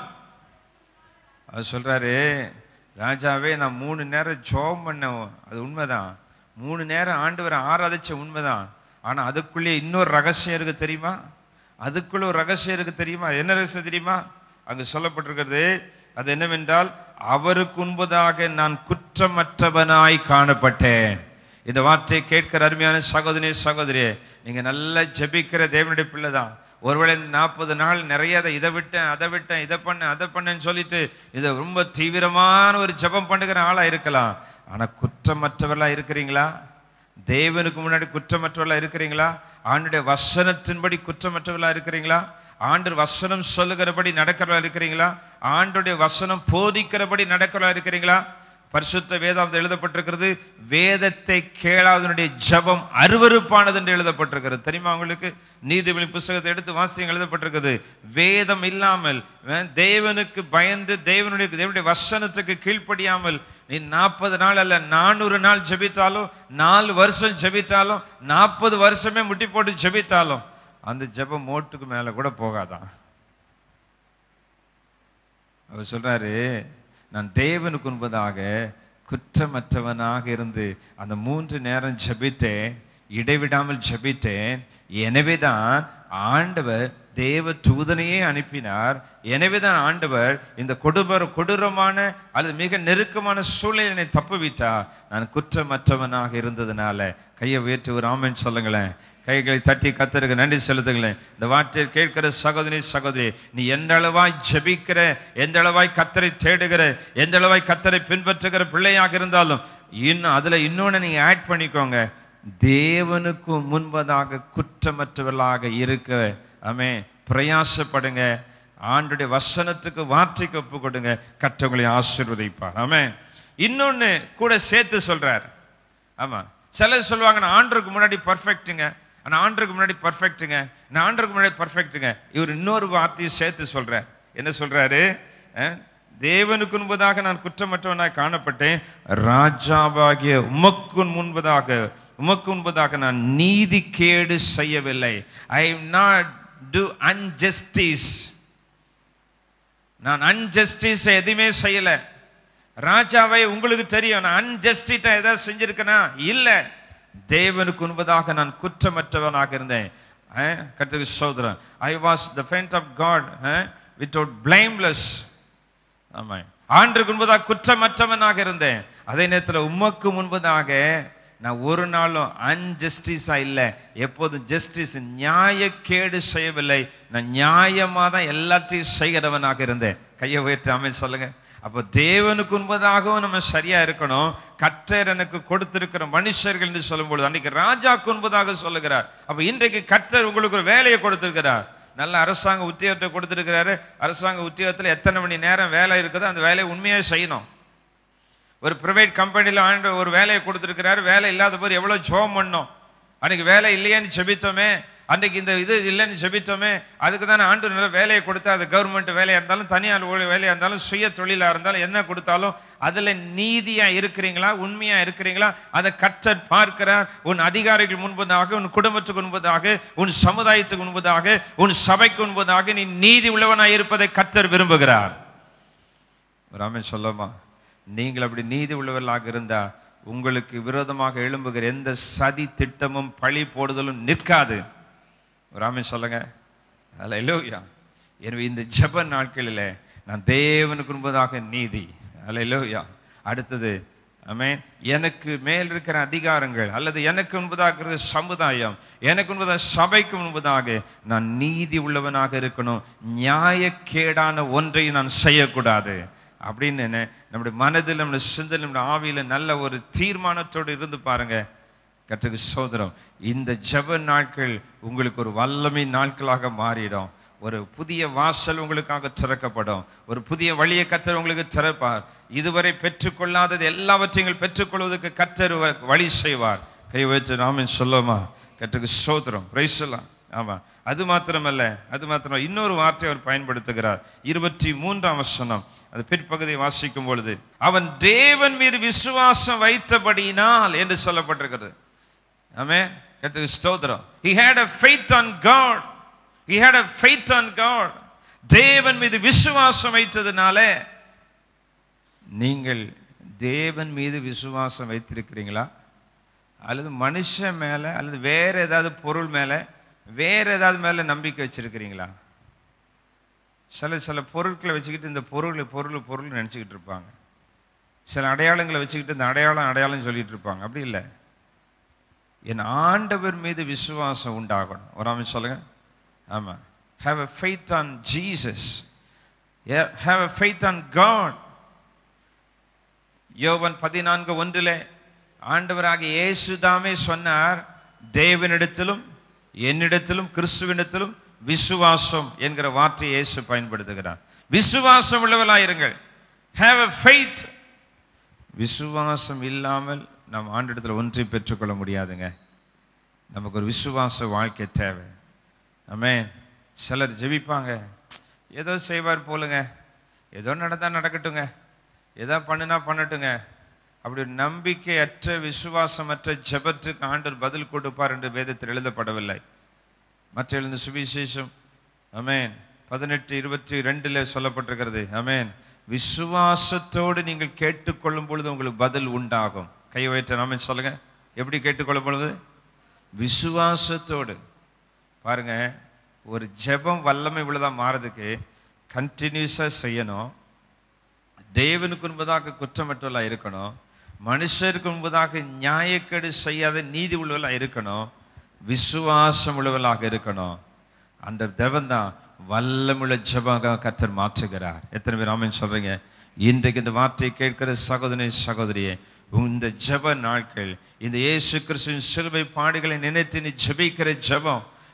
அவர் சொல்றாரு ராஜாவே நான் மூணு நேரம் ஜோம் பண்ண அது உண்மைதான் மூணு நேரம் ஆண்டவரை ஆராதிச்ச உண்மைதான் ஆனா அதுக்குள்ளே இன்னொரு ரகசியம் இருக்கு தெரியுமா அதுக்குள்ள ஒரு ரகசியம் இருக்கு தெரியுமா என்ன ரகசியம் தெரியுமா அங்கு சொல்லப்பட்டிருக்கிறது அது என்னவென்றால் அவருக்கு முன்பதாக நான் குற்றமற்றவனாய் காணப்பட்டேன் இந்த வார்த்தையை கேட்கிற அருமையான சகோதரி சகோதரியே நீங்க நல்லா ஜெபிக்கிற தேவனுடைய பிள்ளை தான் ஒருவேளை இந்த நாற்பது நாள் நிறைய அதை இதை விட்டேன் அதை விட்டேன் இதை பண்ணேன் அதை பண்ணேன்னு சொல்லிட்டு இதை ரொம்ப தீவிரமான ஒரு ஜெபம் பண்ணுகிற ஆளா இருக்கலாம் ஆனா குற்றமற்றவர்களா இருக்கிறீங்களா தேவனுக்கு முன்னாடி குற்றமற்றவர்களா இருக்கிறீங்களா ஆண்டுடைய வசனத்தின்படி குற்றமற்றவர்களா இருக்கிறீங்களா ஆண்டு வசனம் சொல்லுகிறபடி நடக்கிறவர்களா இருக்கிறீங்களா ஆண்டுடைய வசனம் போதிக்கிறபடி நடக்கிறவர்களா இருக்கிறீங்களா பரிசுத்த வேதாந்தம் எழுதப்பட்டிருக்கிறது வேதத்தை கேளாதனுடைய ஜெபம் அருவருப்பானது என்று எழுதப்பட்டிருக்கிறது தெரியுமா உங்களுக்கு நீதிபதி புஸ்தகத்தை எடுத்து வாசியம் எழுதப்பட்டிருக்கிறது வேதம் இல்லாமல் அஹ், தேவனுக்கு பயந்து தேவனுடைய தேவனுடைய வசனத்துக்கு கீழ்ப்படியாமல் நீ நாற்பது நாள் அல்ல நானூறு நாள் ஜெபித்தாலும் நாலு வருஷம் ஜெபித்தாலும் நாற்பது வருஷமே முட்டி போட்டு ஜெபித்தாலும் அந்த ஜெபம் மோட்டுக்கு மேல கூட போகாதான் அவர் சொல்றாரு நான் தேவனுக்கு முன்பதாக குற்றமற்றவனாக இருந்து அந்த மூன்று நேரம் ஜெபித்தேன் இடைவிடாமல் ஜெபித்தேன் எனவேதான் ஆண்டவர் தேவ தூதனையே அனுப்பினார் எனவேதான் ஆண்டவர் இந்த கொடுபர கொடூரமான அல்லது மிக நெருக்கமான சூழ்நிலை தப்புவித்தார் நான் குற்றமற்றவனாக இருந்ததுனால கையை உயர்த்தி ஒரு ஆமென் சொல்லுங்களேன் கைகளை தட்டி கத்தருக்கு நன்றி செலுத்துங்களேன் இந்த வார்த்தையை கேட்கிற சகோதரி சகோதரி நீ எந்த அளவாய் ஜெபிக்கிற எந்த அளவாய் கத்தரை தேடுகிற எந்த அளவாய் கத்தரை பின்பற்றுகிற பிள்ளையாக இருந்தாலும் இன்னும் அதுல இன்னொன்னு நீங்க ஆட் பண்ணிக்கோங்க தேவனுக்கு முன்பதாக குற்றமற்றவர்களாக இருக்க ஆமே பிரயாசப்படுங்க ஆண்டுடைய வசனத்துக்கு வார்த்தைக்கு ஒப்பு கொடுங்க கற்றவங்களை ஆசீர்வதிப்பார் ஆமென் இன்னொன்னு கூட சேர்த்து சொல்றார் ஆமா சிலர் சொல்லுவாங்க நான் ஆண்டருக்கு முன்னாடி பர்ஃபெக்ட்டுங்க நான் ஆண்டருக்கு முன்னாடி பர்ஃபெக்ட்டுங்க நான் ஆண்டருக்கு முன்னாடி பர்ஃபெக்ட்டுங்க இவர் இன்னொரு வார்த்தையை சேர்த்து சொல்றார் என்ன சொல்றாரு அஹ், தேவனுக்கு முன்பதாக நான் குற்றமற்றவனாய் காணப்பட்டேன் ராஜாவாகிய உமக்கு முன்பதாக உமக்கு முன்பதாக நான் நீதி கேடு செய்யவில்லை ஐ நாட் டு அன்ஜஸ்டிஸ் நான் அன்ஜஸ்டிஸ் எதுவுமே செய்யல ராஜாவை உங்களுக்கு தெரியும் நான் அன்ஜஸ்டிட்டா ஏதாவது செஞ்சிருக்கேனா இல்ல தேவனுக்கு முன்பதாக நான் குற்றமற்றவனாக இருந்தேன் கற்றுக்கு சோதரன் I was the friend of God without blameless ஆமா ஆண்டுக்கு முன்பதாக குற்றமற்றவனாக இருந்தேன் அதே நேரத்தில் உமக்கு முன்பதாக நான் ஒரு நாளும் அன்ஜஸ்டிஸா இல்லை எப்போதும் ஜஸ்டிஸ் நியாயக்கேடு செய்யவில்லை நான் நியாயமாக தான் எல்லாத்தையும் செய்கிறவனாக இருந்தேன் கையை உயர்த்தி அமைச்சு சொல்லுங்க அப்போ தேவனுக்கு முன்பதாகவும் நம்ம சரியா இருக்கணும் கற்றர் எனக்கு கொடுத்திருக்கிற மனுஷர்கள் என்று சொல்லும்பொழுது அன்னைக்கு ராஜாக்கு முன்பதாக சொல்லுகிறார் அப்போ இன்றைக்கு கற்றர் உங்களுக்கு ஒரு வேலையை கொடுத்திருக்கிறார் நல்ல அரசாங்க உத்தியோகத்தை கொடுத்திருக்கிறாரு அரசாங்க உத்தியோகத்தில் எத்தனை மணி நேரம் வேலை இருக்குதோ அந்த வேலையை உண்மையாக செய்யணும் ஒரு பிரைவேட் கம்பெனியில் ஆண்டு ஒரு வேலையை கொடுத்துருக்கிறாரு வேலை இல்லாத போது எவ்வளோ ஜோம் பண்ணோம் அன்னைக்கு வேலை இல்லையேன்னு ஜெபித்தோமே அன்றைக்கு இந்த இது இல்லைன்னு ஜெபித்தோமே அதுக்கு தானே ஆண்டு நல்ல வேலையை கொடுத்தா அது கவர்மெண்ட் வேலையாக இருந்தாலும் தனியார் ஊழிய வேலையாக இருந்தாலும் சுய தொழிலாக இருந்தாலும் என்ன கொடுத்தாலும் அதில் நீதியாக இருக்கிறீங்களா உண்மையாக இருக்கிறீங்களா அதை கற்றர் பார்க்கிறார் உன் அதிகாரிகள் முன்பதாக உன் குடும்பத்துக்கு முன்பதாக உன் சமுதாயத்துக்கு முன்பதாக உன் சபைக்கு முன்பதாக நீ நீதி உள்ளவனாக இருப்பதை கற்றர் விரும்புகிறார் ராமே சொல்லமா நீங்கள் அப்படி நீதி உள்ளவர்களாக இருந்தா உங்களுக்கு விரோதமாக எழும்புகிற எந்த சதி திட்டமும் பழி போடுதலும் நிற்காது ராமே சொல்லுங்க அல்ல இல்லையா எனவே இந்த ஜெப நாட்களில் நான் தேவனுக்கு முன்பதாக நீதி அல்ல இல்லையா அடுத்தது ஆமென் எனக்கு மேல் இருக்கிற அதிகாரங்கள் அல்லது எனக்கு முன்பதாக இருக்கிற சமுதாயம் எனக்கு முன்பதாக சபைக்கு முன்பதாக நான் நீதி உள்ளவனாக இருக்கணும் நியாயக்கேடான ஒன்றை நான் செய்யக்கூடாது அப்படின்னு என்ன- நம்முடைய மனதில் நம்முடைய சிந்தனை நம்முடைய ஆவியில் நல்ல ஒரு தீர்மானத்தோடு இருந்து பாருங்க கற்றுக்கு சோதரம் இந்த ஜெப நாட்கள் உங்களுக்கு ஒரு வல்லமை நாட்களாக மாறிடும் ஒரு புதிய வாசல் உங்களுக்காக திறக்கப்படும் ஒரு புதிய வழியை கத்தர் உங்களுக்கு திறப்பார் இதுவரை பெற்றுக்கொள்ளாதது எல்லாவற்றையும் பெற்றுக்கொள்வதற்கு கத்தர் வ- வழி செய்வார் கை வைத்து நாமின் சொல்லுமா கற்றுக்கு சோதரம் பிரைசலாம் ஆமா அது மாத்திரமல்ல அது மாத்திரம் இன்னொரு வார்த்தை அவர் பயன்படுத்துகிறார் இருபத்தி மூன்றாம் வசனம் அது பிற்பகுதியை வாசிக்கும் பொழுது அவன் தேவன் மீது விசுவாசம் வைத்தபடியினால் என்று சொல்லப்பட்டிருக்கிறது ஆமே கர்த்தருக்கு ஸ்தோத்திரம் he had a faith on god he had a faith on god தேவன் மீது விசுவாசம் வைத்ததுனாலே நீங்கள் தேவன் மீது விசுவாசம் வைத்திருக்கிறீங்களா அல்லது மனுஷன் மேலே அல்லது வேற ஏதாவது பொருள் மேலே வேற ஏதாவது மேலே நம்பிக்கை வச்சிருக்கிறீங்களா சில சில பொருட்களை வச்சுக்கிட்டு இந்த பொருள் பொருள் பொருள் நினச்சிக்கிட்டு இருப்பாங்க சில அடையாளங்களை வச்சுக்கிட்டு இந்த அடையாளம் அடையாளம் சொல்லிட்டு இருப்பாங்க அப்படி இல்லை என் ஆண்டவர் மீது விசுவாசம் உண்டாகணும் ஒரு அமைச்சு சொல்லுங்க ஆமாம் have a faith on Jesus have a faith on God யோவன் பதினான்கு ஒன்றிலே ஆண்டவராகிய இயேசுதாமே சொன்னார் தேவனிடத்திலும் என்னிடத்திலும் கிறிஸ்துவினிடத்திலும் விசுவாசம் என்கிற வார்த்தையை இயேசு பயன்படுத்துகிறார் விசுவாசம் உள்ளவர்களாயிருங்கள் ஹேவ் அ ஃபைட் விசுவாசம் இல்லாமல் நாம் ஆண்டிடத்தில் ஒன்றை பெற்றுக்கொள்ள முடியாதுங்க நமக்கு ஒரு விசுவாச வாழ்க்கை தேவை ஆமென் சிலர் ஜெபிப்பாங்க ஏதோ செய்வார் போலுங்க ஏதோ நடந்தா நடக்கட்டுங்க ஏதோ பண்ணுனா பண்ணட்டுங்க அப்படி ஒரு நம்பிக்கையற்ற விசுவாசமற்ற ஜெபத்துக்கு ஆண்டவர் பதில் கொடுப்பார் என்று வேதத்தில் எழுதப்படவில்லை மற்ற எழுந்த சுவிசேஷம் அமேன் பதினெட்டு இருபத்தி ரெண்டுல சொல்லப்பட்டிருக்கிறது அமேன் விசுவாசத்தோடு நீங்கள் கேட்டுக்கொள்ளும் பொழுது உங்களுக்கு பதில் உண்டாகும் கை வைத்த நாம சொல்லுங்க எப்படி கேட்டுக்கொள்ளும் பொழுது விசுவாசத்தோடு பாருங்க ஒரு ஜெபம் வல்லமை உள்ளதா மாறதுக்கு கண்டினியூஸாக செய்யணும் தேவனுக்கு முன்பதாக குற்றமற்றவர்களாக இருக்கணும் மனுஷருக்கு முன்பதாக நியாயக்கேடு செய்யாத நீதி உள்ளவர்களாக இருக்கணும் விசுவாசம் உள்ளவர்களாக இருக்கணும் அந்த தேவன் தான் வல்லமுள்ள ஜெபமாக கத்தர் மாற்றுகிறார் எத்தனை பேர் ஆமென் சொல்றீங்க இன்றைக்கு இந்த வார்த்தையை கேட்கிற சகோதரி சகோதரியே இந்த ஜெப நாட்கள் இந்த இயேசு கிறிஸ்துவின் சிலுவை பாடுகளை நினைத்து நீ ஜெபிக்கிற ஜெபம்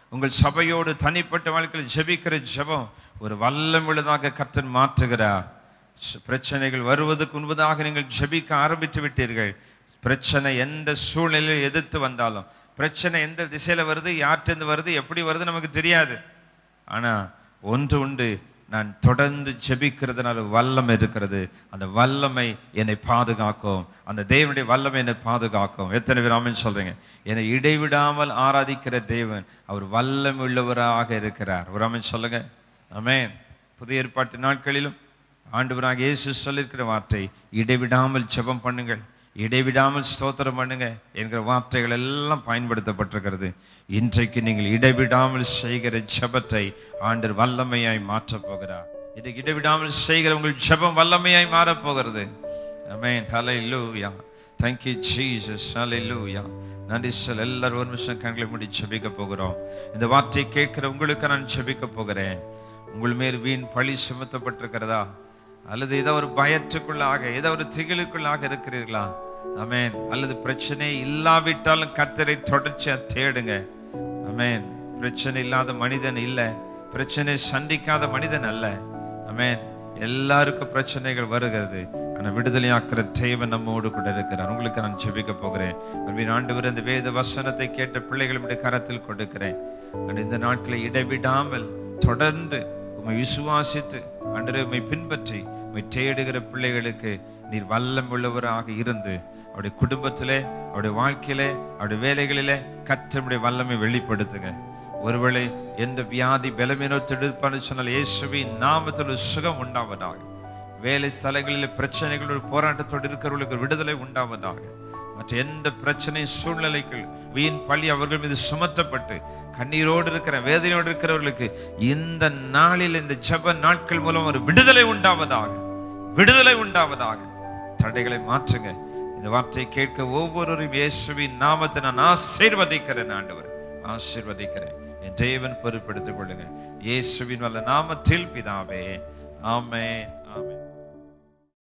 உங்கள் சபையோடு தனிப்பட்ட வாழ்க்கையில் ஜெபிக்கிற ஜெபம் ஒரு வல்லமுள்ளதாக கர்த்தன் மாற்றுகிறார் ச- பிரச்சனைகள் வருவதற்கு முன்பதாக நீங்கள் ஜெபிக்க ஆரம்பித்து விட்டீர்கள் பிரச்சனை எந்த சூழ்நிலையில் எதிர்த்து வந்தாலும் பிரச்சனை எந்த திசையில வருது யார்கிட்ட வருது எப்படி வருது நமக்கு தெரியாது ஆனா ஒன்று உண்டு நான் தொடர்ந்து ஜெபிக்கிறதுனால வல்லமை இருக்கிறது அந்த வல்லமை என்னை பாதுகாக்கும் அந்த தேவனுடைய வல்லமை என்னை பாதுகாக்கும் எத்தனை பேர் ஆமென் சொல்றீங்க என்னை இடைவிடாமல் ஆராதிக்கிற தேவன் அவர் வல்லமை உள்ளவராக இருக்கிறார் ஒரு ஆமென் சொல்லுங்க ஆமென் புதிய ஏற்பாட்டு நாட்களிலும் ஆண்டவராக இயேசு சொல்லியிருக்கிற வார்த்தை இடைவிடாமல் ஜெபம் பண்ணுங்கள் இடைவிடாமல் ஸ்தோத்திரம் பண்ணுங்க என்கிற வார்த்தைகள் எல்லாம் பயன்படுத்தப்பட்டிருக்கிறது இன்றைக்கு நீங்கள் இடைவிடாமல் செய்கிற ஜெபத்தை ஆண்டர் வல்லமையாய் மாற்றப் போகிறார் இன்றைக்கு இடைவிடாமல் செய்கிற உங்கள் ஜெபம் வல்லமையாய் மாறப் போகிறது அமேன் ஹalleluya thank you jesus hallelujah நன்றி சொல் எல்லாரும் ஒரு நிமிஷம் கண்களை மூடி ஜெபிக்க போகிறோம் இந்த வார்த்தையை கேட்கிற உங்களுக்கு நான் ஜெபிக்க போகிறேன் உங்கள் மேல் வீண் பழி சுமத்தப்பட்டிருக்கிறதா அல்லது ஏதோ ஒரு பயத்துக்குள்ளாக ஏதோ ஒரு திகிலுக்குள்ளாக இருக்கிறீர்களா அமேன் அல்லது பிரச்சனை இல்லாவிட்டாலும் கர்த்தரை தொடர்ச்சியா தேடுங்க அமேன் பிரச்சனை இல்லாத மனிதன் இல்லை பிரச்சனை சந்திக்காத மனிதன் அல்ல அமேன் எல்லாருக்கும் பிரச்சனைகள் வருகிறது ஆனா விடுதலையாக்குற தேவன் நம்மோடு கூட இருக்கிறார் உங்களுக்கு நான் ஜெபிக்க போகிறேன் அன்பின் ஆண்டவர் இந்த வேத வசனத்தை கேட்ட பிள்ளைகளுடைய கரத்தில் கொடுக்கிறேன் நான் இந்த நாட்களை இடைவிடாமல் தொடர்ந்து உம்மை விசுவாசித்து ஆண்டவரே உம்மை பின்பற்றி உம்மை தேடுகிற பிள்ளைகளுக்கு நீர் வல்லம் உள்ளவராக இருந்து அவருடைய குடும்பத்திலே அவருடைய வாழ்க்கையிலே அவருடைய வேலைகளிலே கற்றமுடைய வல்லமை வெளிப்படுத்துங்க ஒருவேளை எந்த வியாதி பலவீனத்தோடு இருப்பான்னு சொன்னால் இயேசுவின் நாமத்தில் ஒரு சுகம் உண்டாவதாக வேலை ஸ்தலங்களில் பிரச்சனைகளோடு போராட்டத்தோடு இருக்கிறவர்களுக்கு ஒரு விடுதலை உண்டாவதாக மற்ற எந்த பிரச்சனை சூழ்நிலைகள் வீண் பழி அவர்கள் மீது சுமத்தப்பட்டு கண்ணீரோடு இருக்கிற வேதனையோடு இருக்கிறவர்களுக்கு இந்த நாளில் இந்த ஜெப நாட்கள் மூலம் ஒரு விடுதலை உண்டாவதாக விடுதலை உண்டாவதாக தடைகளை மாற்றுங்க இந்த வார்த்தையை கேட்க ஒவ்வொருவரும் இயேசுவின் நாமத்தை நான் ஆசீர்வதிக்கிறேன் ஆண்டவர் ஆசீர்வதிக்கிறேன் என் தேவன் பொறுப்படுத்திக் கொள்ளுங்க இயேசுவின் வல்ல நாமத்தில் பிதாவே ஆமென்